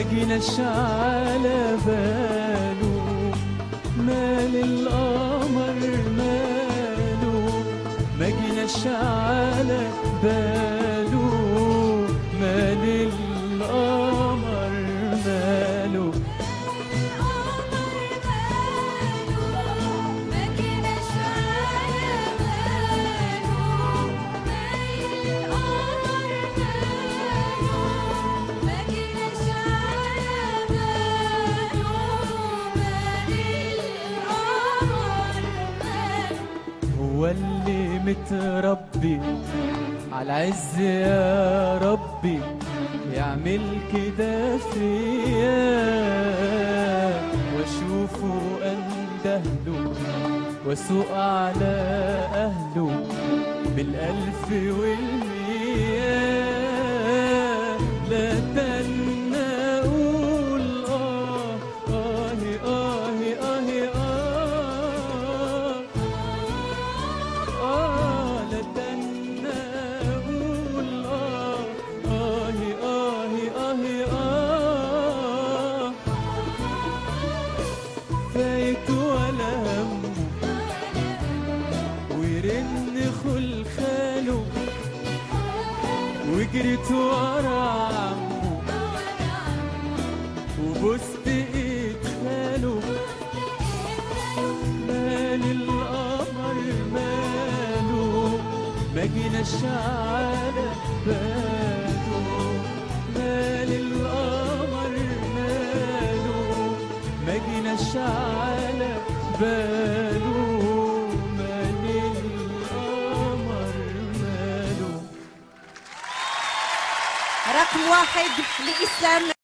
جيناش على باله مال القمر ماله ما جيناش على باله مال القمر ماله هو اللي متربي على عز يا ربي يعمل كده فيا واشوفه اندهله واسوق على اهله بالالف والمياه لا تنى اقول اه اه اه اه اه آه لا تنى أقول آه آه آه آه آه فايت ولا همه ويرن خلخاله وجريت ورا عمه وبوست ايد خاله مال القمر ماله ما جيناش على باله مال القمر ماله ما جيناش على باله مال القمر ماله رقم واحد لإسلام